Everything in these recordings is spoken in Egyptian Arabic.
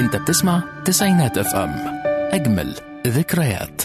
انت بتسمع تسعينات اف ام اجمل ذكريات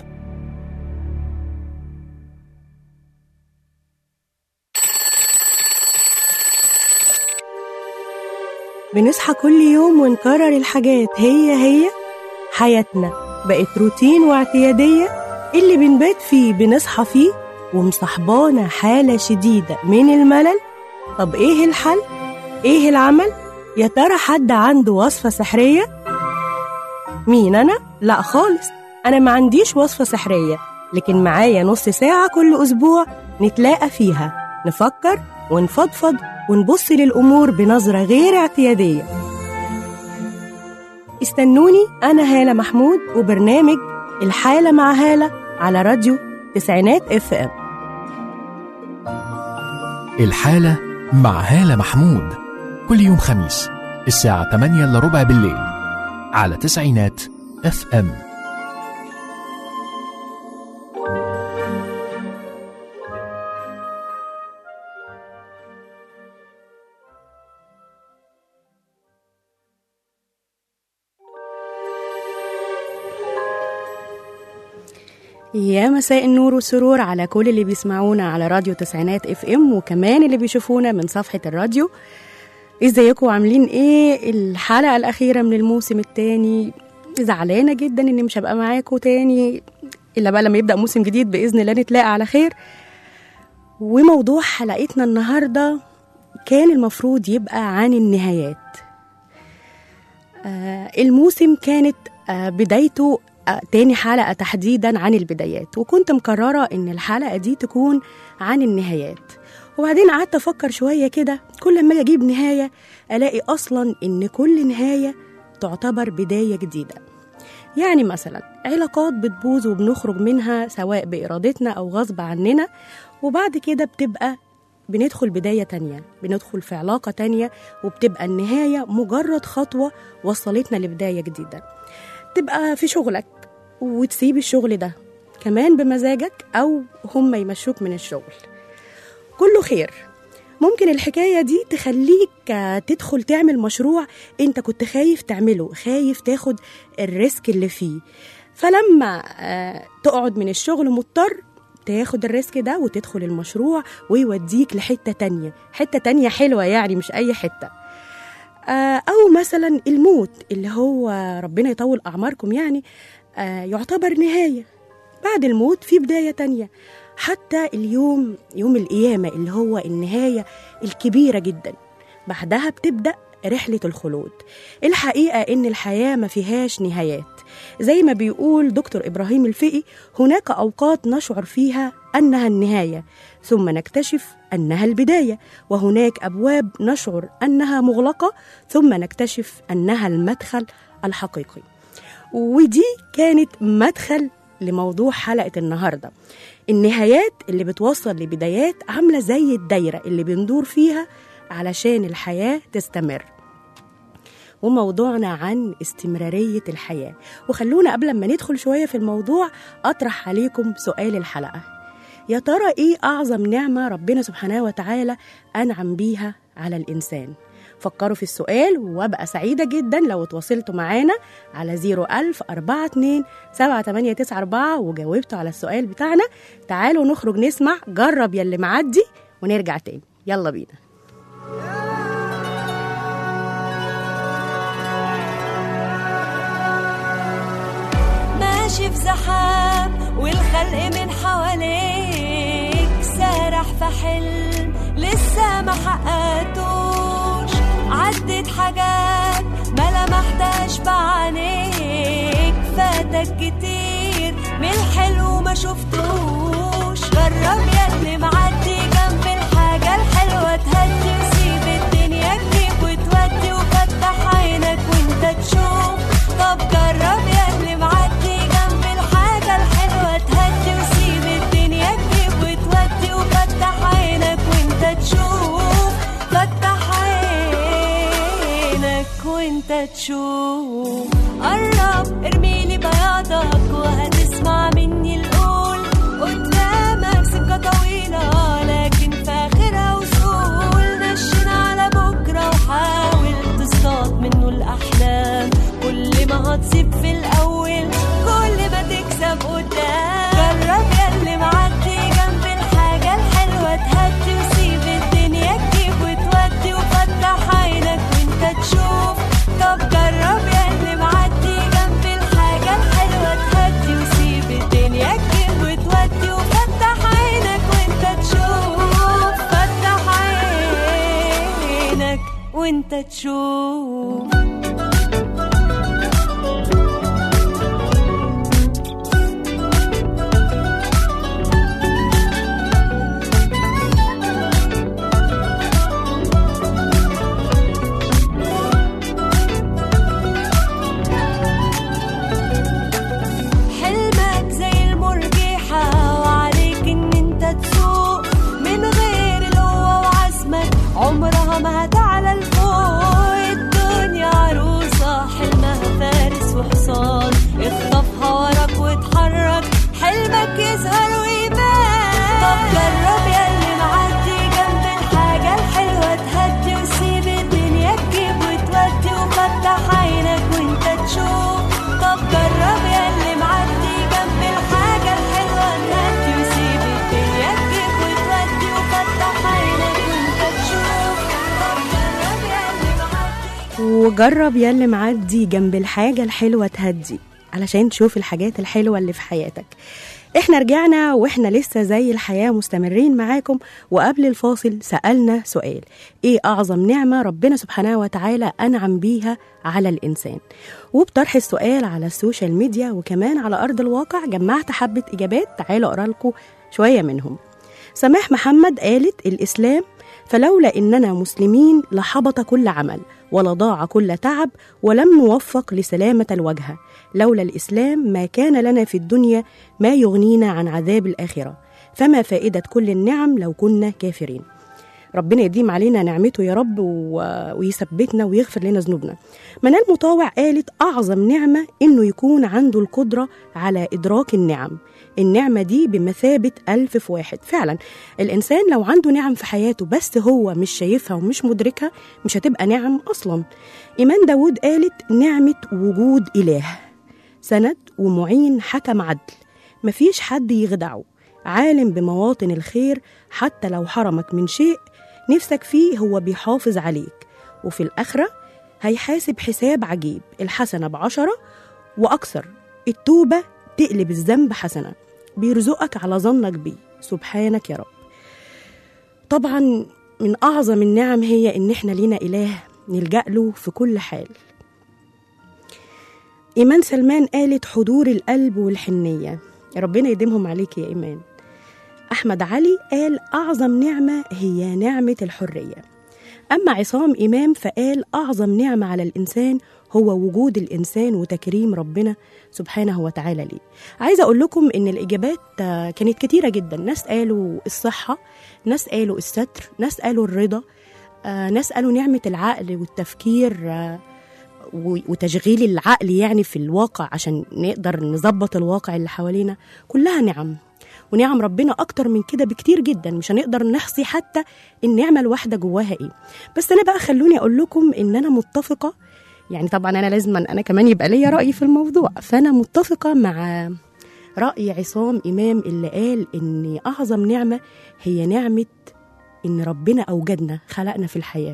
بنصحى كل يوم ونكرر الحاجات هي هي حياتنا بقت روتين واعتيادية اللي بنبات فيه بنصحى فيه ومصاحبانا حالة شديدة من الملل طب ايه الحل؟ ايه العمل؟ يا ترى حد عنده وصفة سحرية؟ مين أنا؟ لا خالص أنا ما عنديش وصفة سحرية لكن معايا نص ساعة كل أسبوع نتلاقى فيها نفكر ونفضفض ونبص للأمور بنظرة غير اعتيادية استنوني أنا هالة محمود وبرنامج الحالة مع هالة على راديو تسعينات اف ام الحالة مع هالة محمود كل يوم خميس الساعة 8 إلا ربع بالليل على تسعينات اف ام يا مساء النور والسرور على كل اللي بيسمعونا على راديو تسعينات اف ام وكمان اللي بيشوفونا من صفحة الراديو ازيكم عاملين ايه الحلقة الأخيرة من الموسم التاني زعلانة جدا اني مش هبقى معاكم تاني الا بقى لما يبدأ موسم جديد بإذن الله نتلاقى على خير وموضوع حلقتنا النهاردة كان المفروض يبقى عن النهايات آه الموسم كانت آه بدايته آه تاني حلقة تحديدا عن البدايات وكنت مقررة ان الحلقة دي تكون عن النهايات وبعدين قعدت افكر شوية كده كل ما أجي اجيب نهاية الاقي اصلا ان كل نهاية تعتبر بداية جديدة يعني مثلا علاقات بتبوظ وبنخرج منها سواء بإرادتنا أو غصب عننا وبعد كده بتبقى بندخل بداية تانية بندخل في علاقة تانية وبتبقى النهاية مجرد خطوة وصلتنا لبداية جديدة تبقى في شغلك وتسيب الشغل ده كمان بمزاجك أو هم يمشوك من الشغل كله خير ممكن الحكاية دي تخليك آه، تدخل تعمل مشروع انت كنت خايف تعمله خايف تاخد الريسك اللي فيه فلما آه، تقعد من الشغل مضطر تاخد الريسك ده وتدخل المشروع ويوديك لحتة تانية حتة تانية حلوة يعني مش أي حتة آه، أو مثلا الموت اللي هو ربنا يطول أعماركم يعني آه، يعتبر نهاية بعد الموت في بداية تانية حتى اليوم يوم القيامة اللي هو النهاية الكبيرة جدا بعدها بتبدأ رحلة الخلود الحقيقة إن الحياة ما فيهاش نهايات زي ما بيقول دكتور إبراهيم الفقي هناك أوقات نشعر فيها أنها النهاية ثم نكتشف أنها البداية وهناك أبواب نشعر أنها مغلقة ثم نكتشف أنها المدخل الحقيقي ودي كانت مدخل لموضوع حلقة النهاردة النهايات اللي بتوصل لبدايات عاملة زي الدايرة اللي بندور فيها علشان الحياة تستمر وموضوعنا عن استمرارية الحياة وخلونا قبل ما ندخل شوية في الموضوع أطرح عليكم سؤال الحلقة يا ترى إيه أعظم نعمة ربنا سبحانه وتعالى أنعم بيها على الإنسان فكروا في السؤال وابقى سعيدة جدا لو تواصلتوا معانا على 01000 42 7894 وجاوبتوا على السؤال بتاعنا تعالوا نخرج نسمع جرب يلي معدي ونرجع تاني يلا بينا ماشي في زحام والخلق من حواليك سارح في حلم لسه ما حققتوش عدت حاجات ما لمحتهاش بعينيك فاتك كتير من الحلو ما شفتوش جرب ياللي معدي جنب الحاجة الحلوة تهدي وسيب الدنيا تجيب وتودي وفتح عينك وانت تشوف طب جرب ياللي معدي جنب الحاجة الحلوة تهدي وسيب الدنيا تجيب وتودي وفتح عينك وانت تشوف فتح عينك وانت تشوف قرب ارميلي بياضك وهتسمع مني القول قدامك سكة طويلة لكن في آخرها وصول نشن على بكرة وحاول تصطاد منه الأحلام كل وانت تشوف حلمك زي المرجحة وعليك ان انت تسوق من غير القوة وعزمك عمرها ما هتعلى لفوق الدنيا عروسة حلمها فارس وحصان اخطفها وراك واتحرك حلمك يظهر ويبان طب جرب ياللي معدي جنب الحاجة الحلوة تهدي وسيب الدنيا تجيب وتودي وفتح عينك وانت تشوف طب جرب ياللي معدي جنب الحاجة الحلوة تهدي وسيب الدنيا تجيب وتودي وفتح عينك وانت تشوف طب جرب ياللي معدي وجرب ياللي معدي جنب الحاجة الحلوة تهدي علشان تشوف الحاجات الحلوة اللي في حياتك احنا رجعنا واحنا لسه زي الحياة مستمرين معاكم وقبل الفاصل سألنا سؤال ايه اعظم نعمة ربنا سبحانه وتعالى انعم بيها على الانسان وبطرح السؤال على السوشيال ميديا وكمان على ارض الواقع جمعت حبة اجابات تعالوا اقرا لكم شوية منهم سماح محمد قالت الإسلام فلولا إننا مسلمين لحبط كل عمل ولضاع كل تعب ولم نوفق لسلامة الوجه لولا الإسلام ما كان لنا في الدنيا ما يغنينا عن عذاب الآخرة فما فائدة كل النعم لو كنا كافرين ربنا يديم علينا نعمته يا رب و... ويثبتنا ويغفر لنا ذنوبنا منال مطاوع قالت أعظم نعمة إنه يكون عنده القدرة على إدراك النعم النعمة دي بمثابة ألف في واحد فعلا الإنسان لو عنده نعم في حياته بس هو مش شايفها ومش مدركها مش هتبقى نعم أصلا إيمان داود قالت نعمة وجود إله سند ومعين حكم عدل مفيش حد يخدعه عالم بمواطن الخير حتى لو حرمك من شيء نفسك فيه هو بيحافظ عليك وفي الآخرة هيحاسب حساب عجيب الحسنة بعشرة وأكثر التوبة تقلب الذنب حسنة بيرزقك على ظنك بيه سبحانك يا رب طبعا من أعظم النعم هي إن إحنا لينا إله نلجأ له في كل حال إيمان سلمان قالت حضور القلب والحنية يا ربنا يديمهم عليك يا إيمان أحمد علي قال أعظم نعمة هي نعمة الحرية أما عصام إمام فقال أعظم نعمة على الإنسان هو وجود الإنسان وتكريم ربنا سبحانه وتعالى ليه عايزة أقول لكم إن الإجابات آه، كانت كتيرة جدا ناس قالوا الصحة ناس قالوا الستر ناس قالوا الرضا آه، ناس قالوا نعمة العقل والتفكير آه، و- وتشغيل العقل يعني في الواقع عشان نقدر نظبط الواقع اللي حوالينا كلها نعم ونعم ربنا اكتر من كده بكتير جدا مش هنقدر نحصي حتى النعمه الواحده جواها ايه بس انا بقى خلوني اقول لكم ان انا متفقه يعني طبعا انا لازم انا كمان يبقى ليا راي في الموضوع فانا متفقه مع راي عصام امام اللي قال ان اعظم نعمه هي نعمه ان ربنا اوجدنا خلقنا في الحياه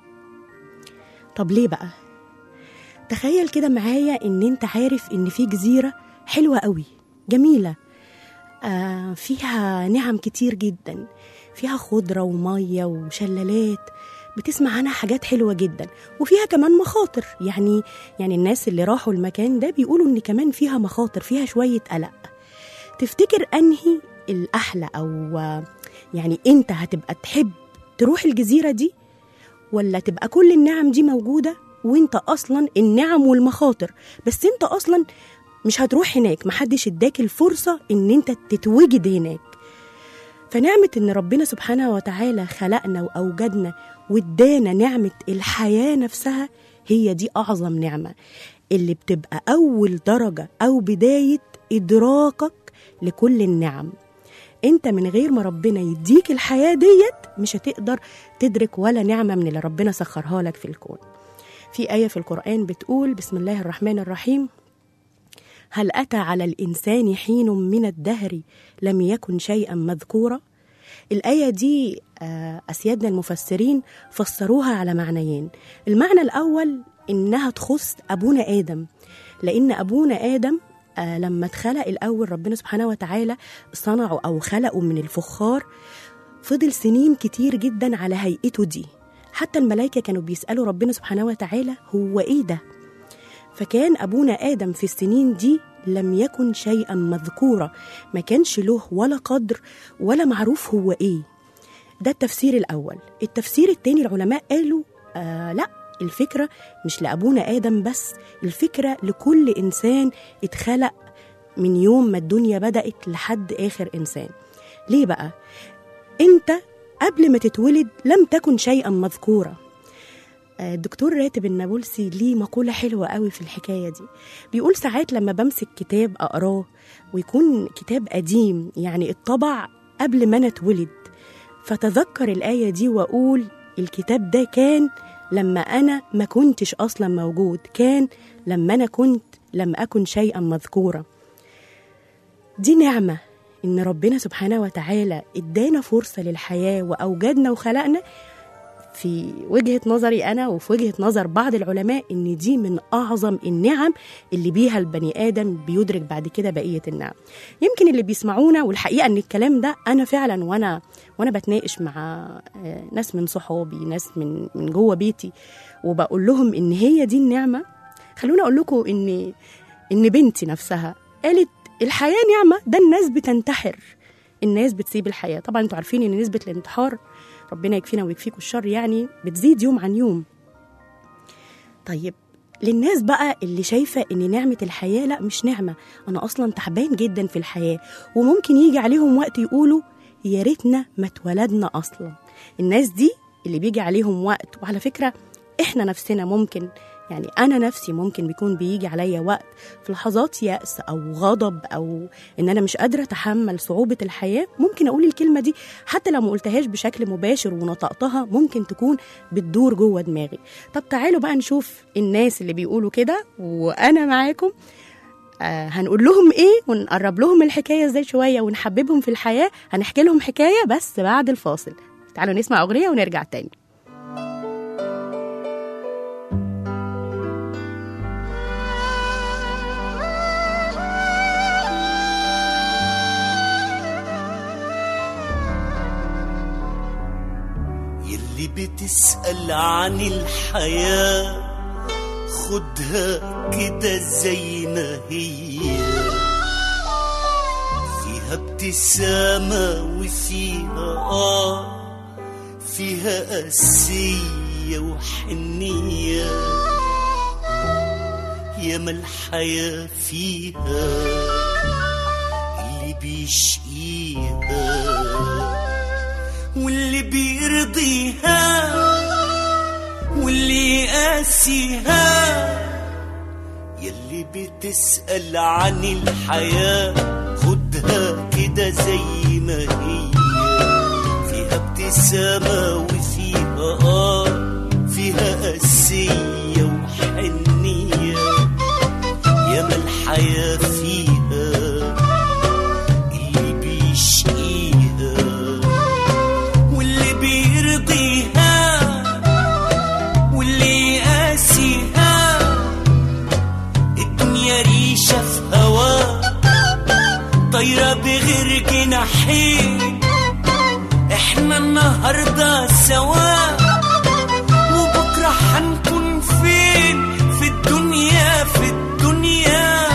طب ليه بقى تخيل كده معايا ان انت عارف ان في جزيره حلوه قوي جميله آه فيها نعم كتير جدا فيها خضره وميه وشلالات بتسمع عنها حاجات حلوه جدا وفيها كمان مخاطر يعني يعني الناس اللي راحوا المكان ده بيقولوا ان كمان فيها مخاطر فيها شويه قلق تفتكر انهي الاحلى او آه، يعني انت هتبقى تحب تروح الجزيره دي ولا تبقى كل النعم دي موجوده وانت اصلا النعم والمخاطر بس انت اصلا مش هتروح هناك محدش اداك الفرصه ان انت تتوجد هناك فنعمه ان ربنا سبحانه وتعالى خلقنا واوجدنا وادانا نعمه الحياه نفسها هي دي اعظم نعمه اللي بتبقى اول درجه او بدايه ادراكك لكل النعم انت من غير ما ربنا يديك الحياه ديت مش هتقدر تدرك ولا نعمه من اللي ربنا سخرها لك في الكون في ايه في القران بتقول بسم الله الرحمن الرحيم هل اتى على الانسان حين من الدهر لم يكن شيئا مذكورا الآية دي آه، أسيادنا المفسرين فسروها على معنيين المعنى الأول إنها تخص أبونا آدم لأن أبونا آدم آه، لما اتخلق الأول ربنا سبحانه وتعالى صنعه أو خلقه من الفخار فضل سنين كتير جدا على هيئته دي حتى الملائكة كانوا بيسألوا ربنا سبحانه وتعالى هو إيه ده فكان أبونا آدم في السنين دي لم يكن شيئا مذكورا ما كانش له ولا قدر ولا معروف هو إيه ده التفسير الأول التفسير التاني العلماء قالوا آه لا الفكرة مش لأبونا آدم بس الفكرة لكل إنسان اتخلق من يوم ما الدنيا بدأت لحد آخر إنسان ليه بقى؟ أنت قبل ما تتولد لم تكن شيئا مذكورا آه، الدكتور راتب النابلسي ليه مقولة حلوة قوي في الحكاية دي بيقول ساعات لما بمسك كتاب أقراه ويكون كتاب قديم يعني اتطبع قبل ما أنا اتولد فتذكر الآية دي وأقول الكتاب ده كان لما أنا ما كنتش أصلا موجود كان لما أنا كنت لم أكن شيئا مذكورا دي نعمة إن ربنا سبحانه وتعالى إدانا فرصة للحياة وأوجدنا وخلقنا في وجهة نظري أنا وفي وجهة نظر بعض العلماء إن دي من أعظم النعم اللي بيها البني آدم بيدرك بعد كده بقية النعم يمكن اللي بيسمعونا والحقيقة إن الكلام ده أنا فعلا وأنا وأنا بتناقش مع آه، ناس من صحابي ناس من من جوه بيتي وبقول لهم إن هي دي النعمة خلونا أقول لكم إن إن بنتي نفسها قالت الحياة نعمة ده الناس بتنتحر الناس بتسيب الحياة طبعا انتوا عارفين ان نسبة الانتحار ربنا يكفينا ويكفيكوا الشر يعني بتزيد يوم عن يوم طيب للناس بقى اللي شايفة إن نعمة الحياة لا مش نعمة أنا أصلا تعبان جدا في الحياة وممكن يجي عليهم وقت يقولوا يا ريتنا ما اتولدنا أصلا الناس دي اللي بيجي عليهم وقت وعلى فكرة إحنا نفسنا ممكن يعني أنا نفسي ممكن بيكون بيجي عليا وقت في لحظات يأس أو غضب أو إن أنا مش قادرة أتحمل صعوبة الحياة ممكن أقول الكلمة دي حتى لو ما قلتهاش بشكل مباشر ونطقتها ممكن تكون بتدور جوه دماغي طب تعالوا بقى نشوف الناس اللي بيقولوا كده وأنا معاكم آه هنقول لهم ايه ونقرب لهم الحكايه ازاي شويه ونحببهم في الحياه هنحكي لهم حكايه بس بعد الفاصل تعالوا نسمع اغنيه ونرجع تاني يلي بتسأل عن الحياة خدها كده زي ما هي فيها ابتسامة وفيها آه فيها قاسية وحنية ياما الحياة فيها اللي بيشقيها واللي بيرضيها واللي قاسيها يلي بتسأل عن الحياة خدها كده زي ما هي فيها ابتسامة وفيها آه فيها قاسية وحنية ياما الحياة فيها اللي بيشقيها واللي بيرضيها واللي قاسيها الدنيا ريشة في هوا طايرة بغير جناحين احنا النهاردة سوا وبكرة هنكون فين في الدنيا في الدنيا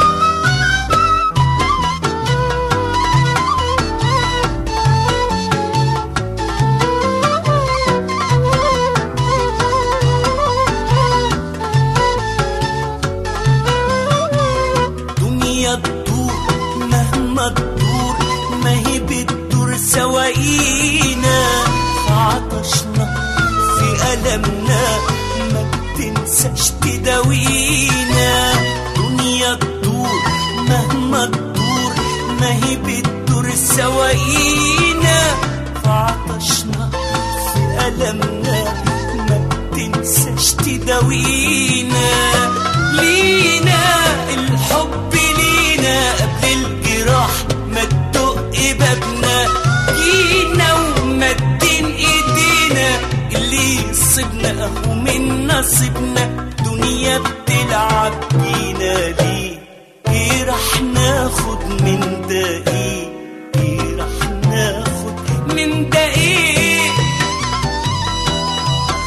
دنيا تدور مهما تدور ما هي بتدور سواقينا في عطشنا في ألمنا ما بتنساش تداوينا دنيا تدور مهما تدور ما هي بتدور سواقينا في عطشنا في ألمنا ما بتنساش تداوينا لينا الحب لينا قبل الجراح ما تدق بابنا جينا ومدين ايدينا اللي يصيبنا اهو من نصيبنا دنيا بتلعب بينا ليه ايه راح ناخد من ده ايه ايه راح ناخد من ده ايه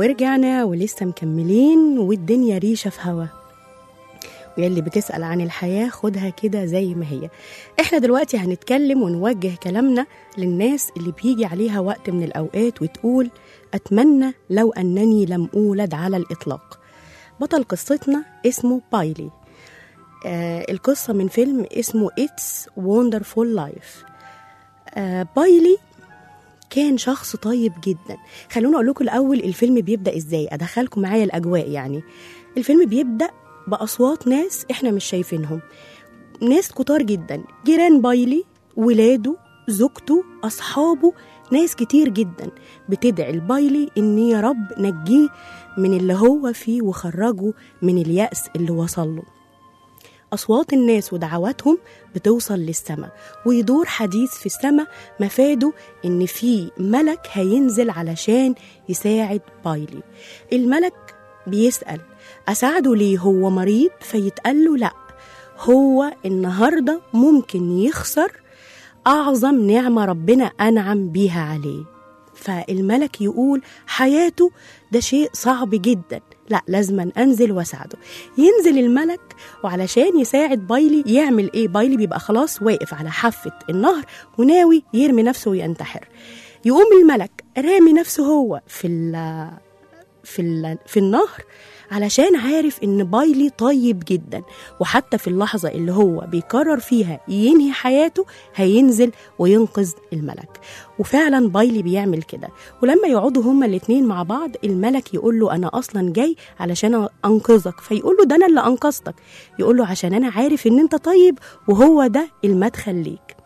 ورجعنا ولسه مكملين والدنيا ريشة في هوا ويلي بتسأل عن الحياة خدها كده زي ما هي احنا دلوقتي هنتكلم ونوجه كلامنا للناس اللي بيجي عليها وقت من الأوقات وتقول أتمنى لو أنني لم أولد على الإطلاق بطل قصتنا اسمه بايلي آه القصة من فيلم اسمه It's Wonderful Life آه بايلي كان شخص طيب جدا خلونا اقول لكم الاول الفيلم بيبدا ازاي ادخلكم معايا الاجواء يعني الفيلم بيبدا باصوات ناس احنا مش شايفينهم ناس كتار جدا جيران بايلي ولاده زوجته اصحابه ناس كتير جدا بتدعي لبايلي ان يا رب نجيه من اللي هو فيه وخرجه من اليأس اللي وصل له أصوات الناس ودعواتهم بتوصل للسماء ويدور حديث في السماء مفاده إن في ملك هينزل علشان يساعد بايلي الملك بيسأل أساعده ليه هو مريض فيتقال له لأ هو النهاردة ممكن يخسر أعظم نعمة ربنا أنعم بيها عليه فالملك يقول حياته ده شيء صعب جدا لا لازما انزل واساعده ينزل الملك وعلشان يساعد بايلي يعمل ايه بايلي بيبقى خلاص واقف على حافه النهر وناوي يرمي نفسه وينتحر يقوم الملك رامي نفسه هو في ال في ال في النهر علشان عارف ان بايلي طيب جدا وحتى في اللحظه اللي هو بيقرر فيها ينهي حياته هينزل وينقذ الملك وفعلا بايلي بيعمل كده ولما يقعدوا هما الاتنين مع بعض الملك يقول له انا اصلا جاي علشان انقذك فيقول له ده انا اللي انقذتك يقول له عشان انا عارف ان انت طيب وهو ده المدخل ليك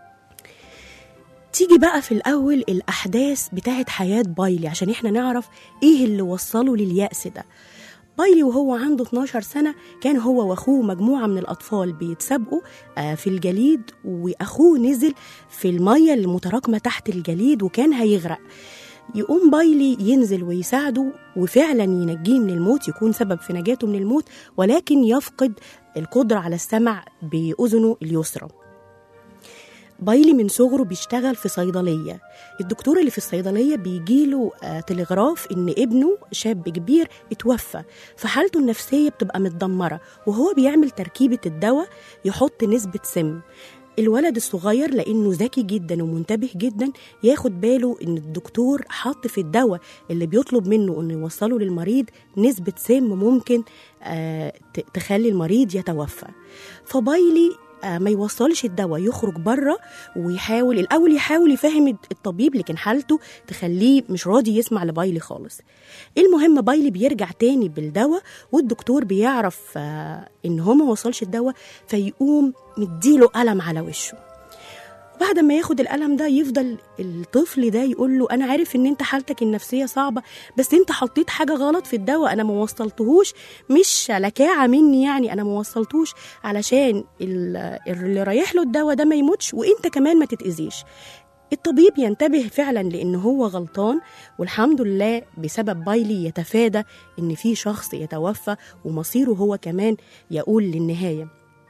تيجي بقى في الأول الأحداث بتاعت حياة بايلي عشان إحنا نعرف إيه اللي وصله لليأس ده بايلي وهو عنده 12 سنة كان هو وأخوه مجموعة من الأطفال بيتسابقوا آه، في الجليد وأخوه نزل في المية المتراكمة تحت الجليد وكان هيغرق يقوم بايلي ينزل ويساعده وفعلا ينجيه من الموت يكون سبب في نجاته من الموت ولكن يفقد القدرة على السمع بأذنه اليسرى بايلي من صغره بيشتغل في صيدلية الدكتور اللي في الصيدلية بيجيله آه تلغراف إن ابنه شاب كبير اتوفى فحالته النفسية بتبقى متدمرة وهو بيعمل تركيبة الدواء يحط نسبة سم الولد الصغير لانه ذكي جدا ومنتبه جدا ياخد باله ان الدكتور حط في الدواء اللي بيطلب منه انه يوصله للمريض نسبه سم ممكن آه ت- تخلي المريض يتوفى فبايلي آه، ما يوصلش الدواء يخرج بره ويحاول الاول يحاول يفهم الطبيب لكن حالته تخليه مش راضي يسمع لبايلي خالص المهم بايلي بيرجع تاني بالدواء والدكتور بيعرف آه، ان هو ما وصلش الدواء فيقوم مديله قلم على وشه بعد ما ياخد القلم ده يفضل الطفل ده يقول له انا عارف ان انت حالتك النفسيه صعبه بس انت حطيت حاجه غلط في الدواء انا ما وصلتهوش مش لكاعه مني يعني انا ما وصلتوش علشان ال- اللي رايح له الدواء ده ما يموتش وانت كمان ما تتاذيش الطبيب ينتبه فعلا لان هو غلطان والحمد لله بسبب بايلي يتفادى ان في شخص يتوفى ومصيره هو كمان يقول للنهايه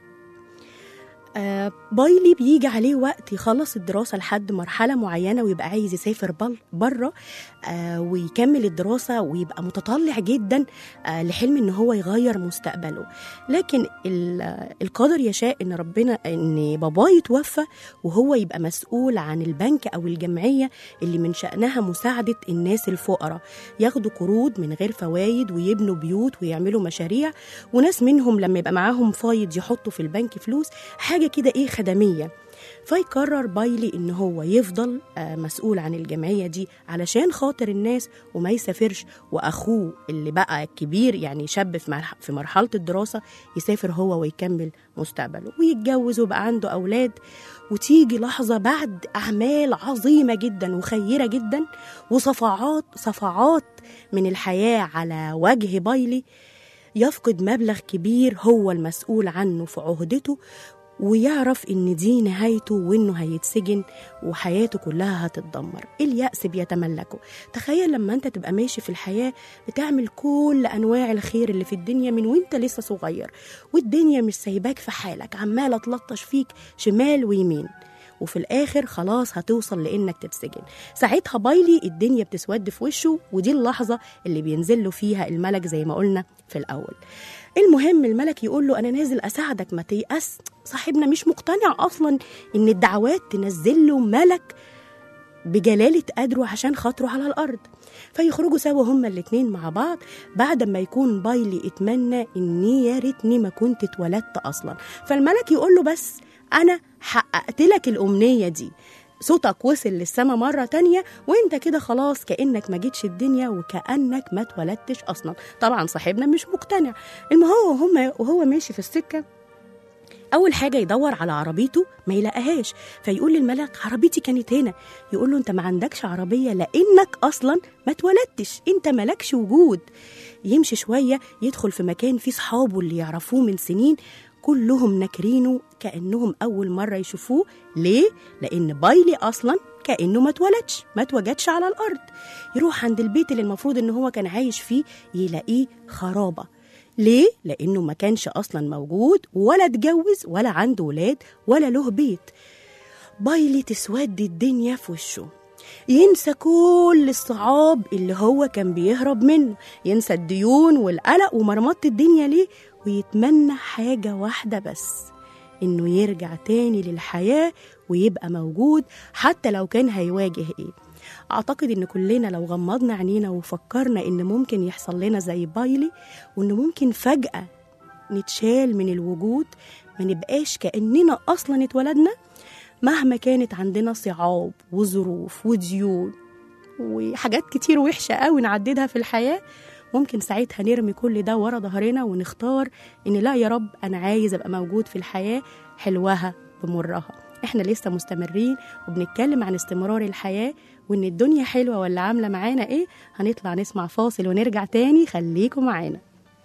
آه بايلي بيجي عليه وقت يخلص الدراسة لحد مرحلة معينة ويبقى عايز يسافر بل- بره آه ويكمل الدراسة ويبقى متطلع جدا آه لحلم ان هو يغير مستقبله لكن ال- آه، القدر يشاء ان ربنا ان باباه يتوفى وهو يبقى مسؤول عن البنك او الجمعية اللي من شأنها مساعدة الناس الفقراء ياخدوا قروض من غير فوايد ويبنوا بيوت ويعملوا مشاريع وناس منهم لما يبقى معاهم فايض يحطوا في البنك فلوس حاجة كده ايه خدمية فيقرر بايلي ان هو يفضل آه، مسؤول عن الجمعية دي علشان خاطر الناس وما يسافرش واخوه اللي بقى كبير يعني شاب في مرح- في مرحلة الدراسة يسافر هو ويكمل مستقبله ويتجوز وبقى عنده اولاد وتيجي لحظة بعد أعمال عظيمة جدا وخيرة جدا وصفعات صفعات من الحياة على وجه بايلي يفقد مبلغ كبير هو المسؤول عنه في عهدته ويعرف ان دي نهايته وانه هيتسجن وحياته كلها هتتدمر اليأس بيتملكه تخيل لما انت تبقى ماشي في الحياة بتعمل كل انواع الخير اللي في الدنيا من وانت لسه صغير والدنيا مش سايباك في حالك عمالة تلطش فيك شمال ويمين وفي الاخر خلاص هتوصل لانك تتسجن ساعتها بايلي الدنيا بتسود في وشه ودي اللحظه اللي بينزل له فيها الملك زي ما قلنا في الاول المهم الملك يقول له انا نازل اساعدك ما تيأس صاحبنا مش مقتنع اصلا ان الدعوات تنزل له ملك بجلالة قدره عشان خاطره على الأرض فيخرجوا سوا هما الاتنين مع بعض بعد ما يكون بايلي اتمنى إني يا ريتني ما كنت اتولدت أصلا فالملك يقول له بس أنا حققت لك الأمنية دي صوتك وصل للسما مرة تانية وانت كده خلاص كأنك ما جيتش الدنيا وكأنك ما اتولدتش أصلا طبعا صاحبنا مش مقتنع المهم هو وهم- وهو ماشي في السكة اول حاجه يدور على عربيته ما يلاقيهاش فيقول للملك عربيتي كانت هنا يقول له انت ما عندكش عربيه لانك اصلا ما اتولدتش انت مالكش وجود يمشي شويه يدخل في مكان فيه صحابه اللي يعرفوه من سنين كلهم ناكرينه كانهم اول مره يشوفوه ليه لان بايلي اصلا كانه ما اتولدش ما اتوجدش على الارض يروح عند البيت اللي المفروض ان هو كان عايش فيه يلاقيه خرابه ليه؟ لأنه ما كانش أصلا موجود ولا اتجوز ولا عنده ولاد ولا له بيت بايلي تسود الدنيا في وشه ينسى كل الصعاب اللي هو كان بيهرب منه ينسى الديون والقلق ومرمطة الدنيا ليه ويتمنى حاجة واحدة بس إنه يرجع تاني للحياة ويبقى موجود حتى لو كان هيواجه إيه أعتقد إن كلنا لو غمضنا عينينا وفكرنا إن ممكن يحصل لنا زي بايلي وإن ممكن فجأة نتشال من الوجود ما نبقاش كأننا أصلا اتولدنا مهما كانت عندنا صعاب وظروف وديون وحاجات كتير وحشة قوي نعددها في الحياة ممكن ساعتها نرمي كل ده ورا ظهرنا ونختار إن لا يا رب أنا عايز أبقى موجود في الحياة حلوها بمرها احنا لسه مستمرين وبنتكلم عن استمرار الحياة وإن الدنيا حلوة ولا عاملة معانا إيه هنطلع نسمع فاصل ونرجع تاني خليكم معانا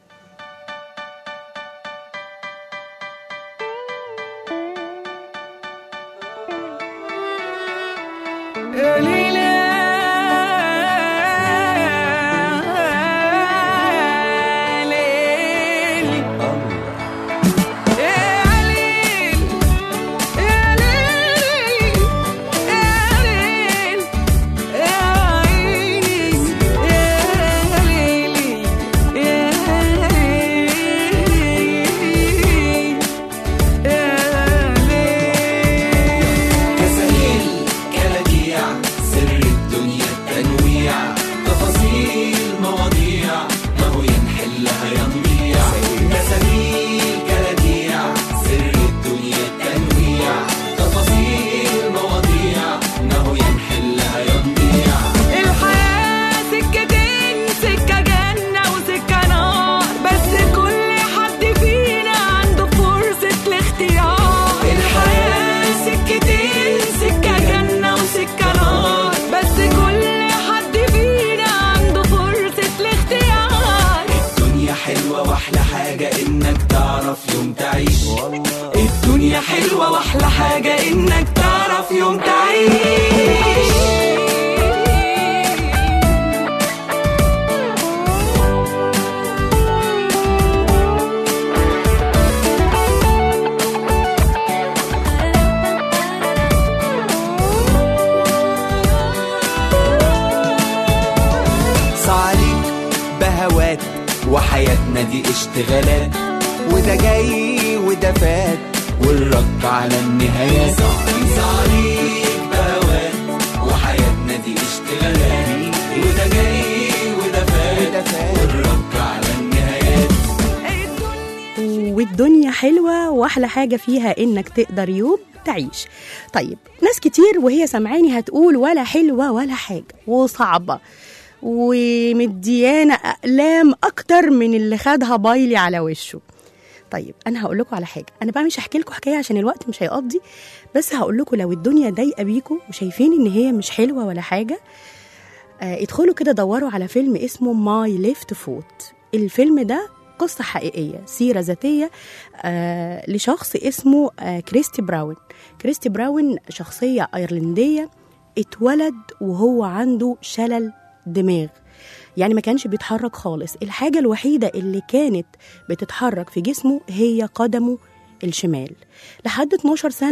كسائل كلاكيع سر الدنيا التنويع تفاصيل مواضيع ما هو ينحلها ينضيع كسائل كلاكيع سر الدنيا التنويع تفاصيل مواضيع ما هو ينحلها ينضيع الحياة سكتين سكة جنة وسكة نار بس كل حد فينا عنده فرصة الاختيار الحياة سكتين سكة جنة وسكة نار بس كل حد فينا عنده فرصة الاختيار الدنيا حلوة واحلى حاجة انك تعرف يوم تعيش الدنيا حلوة واحلى حاجة انك تعرف يوم تعيش صعليك بهوات وحياتنا دي اشتغالات وده جاي وده فات والرد على النهايات صعليك بهوات وحياتنا دي اشتغالات وده جاي وده فات والرد على النهايات والدنيا حلوة وأحلى حاجة فيها إنك تقدر يوم تعيش طيب ناس كتير وهي سمعاني هتقول ولا حلوة ولا حاجة وصعبة ومديانة أقلام أكتر من اللي خدها بايلي على وشه طيب أنا هقول لكم على حاجة أنا بقى مش هحكي لكم حكاية عشان الوقت مش هيقضي بس هقول لكم لو الدنيا ضايقة بيكم وشايفين إن هي مش حلوة ولا حاجة آه، ادخلوا كده دوروا على فيلم اسمه ماي ليفت فوت الفيلم ده قصة حقيقية سيرة ذاتية آه لشخص اسمه آه كريستي براون كريستي براون شخصية أيرلندية اتولد وهو عنده شلل دماغ يعني ما كانش بيتحرك خالص الحاجة الوحيدة اللي كانت بتتحرك في جسمه هي قدمه الشمال لحد 12 سنة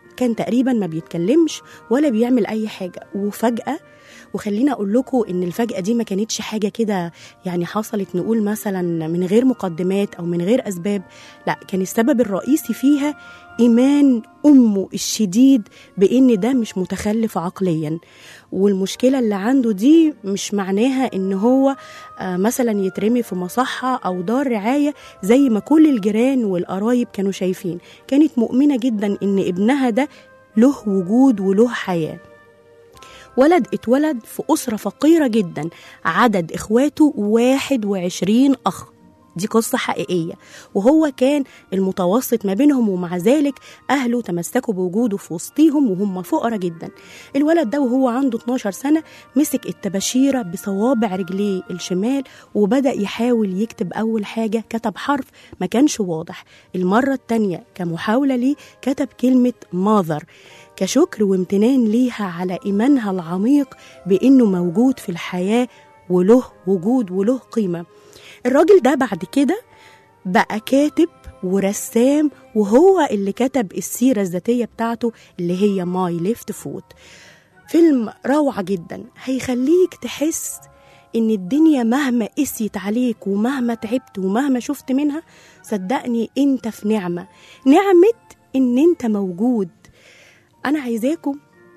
كان تقريبا ما بيتكلمش ولا بيعمل اي حاجه وفجاه وخلينا اقول لكم ان الفجأة دي ما كانتش حاجة كده يعني حصلت نقول مثلا من غير مقدمات او من غير اسباب لا كان السبب الرئيسي فيها ايمان امه الشديد بان ده مش متخلف عقليا والمشكلة اللي عنده دي مش معناها ان هو آه، مثلا يترمي في مصحة او دار رعاية زي ما كل الجيران والقرايب كانوا شايفين كانت مؤمنة جدا ان ابنها ده له وجود وله حياه ولد اتولد في أسرة فقيرة جدا عدد إخواته 21 أخ دي قصة حقيقية وهو كان المتوسط ما بينهم ومع ذلك أهله تمسكوا بوجوده في وسطيهم وهم فقراء جدا الولد ده وهو عنده 12 سنة مسك التباشيرة بصوابع رجليه الشمال وبدأ يحاول يكتب أول حاجة كتب حرف ما كانش واضح المرة التانية كمحاولة ليه كتب كلمة ماذر كشكر وامتنان ليها على إيمانها العميق بإنه موجود في الحياة وله وجود وله قيمة الراجل ده بعد كده بقى كاتب ورسام وهو اللي كتب السيرة الذاتية بتاعته اللي هي ماي ليفت فوت فيلم روعة جدا هيخليك تحس ان الدنيا مهما قسيت عليك ومهما تعبت ومهما شفت منها صدقني انت في نعمة نعمة ان انت موجود انا عايزاكم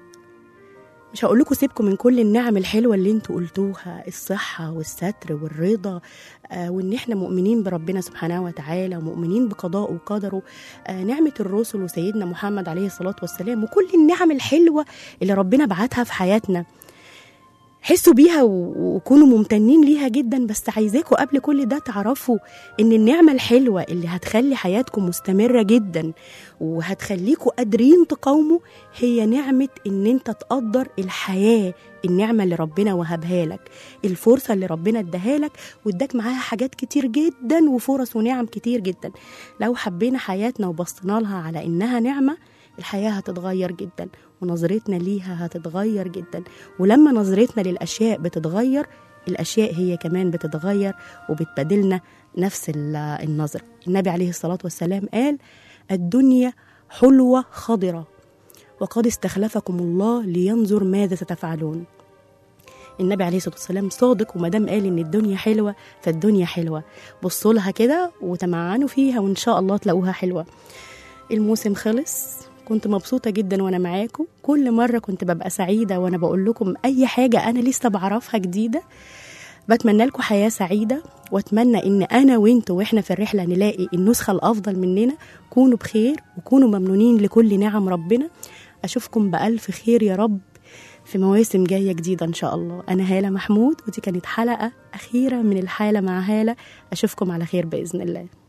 مش هقول لكم سيبكم من كل النعم الحلوه اللي انتوا قلتوها الصحه والستر والرضا آه وان احنا مؤمنين بربنا سبحانه وتعالى ومؤمنين بقضائه وقدره آه نعمه الرسل وسيدنا محمد عليه الصلاه والسلام وكل النعم الحلوه اللي ربنا بعتها في حياتنا حسوا بيها و- وكونوا ممتنين ليها جدا بس عايزاكم قبل كل ده تعرفوا ان النعمة الحلوة اللي هتخلي حياتكم مستمرة جدا وهتخليكم قادرين تقاوموا هي نعمة ان انت تقدر الحياة النعمة اللي ربنا وهبها لك الفرصة اللي ربنا اداها لك واداك معاها حاجات كتير جدا وفرص ونعم كتير جدا لو حبينا حياتنا وبصينا لها على انها نعمة الحياة هتتغير جدا ونظرتنا ليها هتتغير جدا ولما نظرتنا للأشياء بتتغير الأشياء هي كمان بتتغير وبتبادلنا نفس ال- النظرة النبي عليه الصلاة والسلام قال الدنيا حلوة خضرة وقد استخلفكم الله لينظر ماذا ستفعلون النبي عليه الصلاه والسلام صادق ومادام قال ان الدنيا حلوه فالدنيا حلوه بصوا لها كده وتمعنوا فيها وان شاء الله تلاقوها حلوه الموسم خلص كنت مبسوطة جدا وأنا معاكم كل مرة كنت ببقى سعيدة وأنا بقول لكم أي حاجة أنا لسه بعرفها جديدة بتمنى لكم حياة سعيدة وأتمنى إن أنا وإنتوا وإحنا في الرحلة نلاقي النسخة الأفضل مننا كونوا بخير وكونوا ممنونين لكل نعم ربنا أشوفكم بألف خير يا رب في مواسم جاية جديدة إن شاء الله أنا هالة محمود ودي كانت حلقة أخيرة من الحالة مع هالة أشوفكم على خير بإذن الله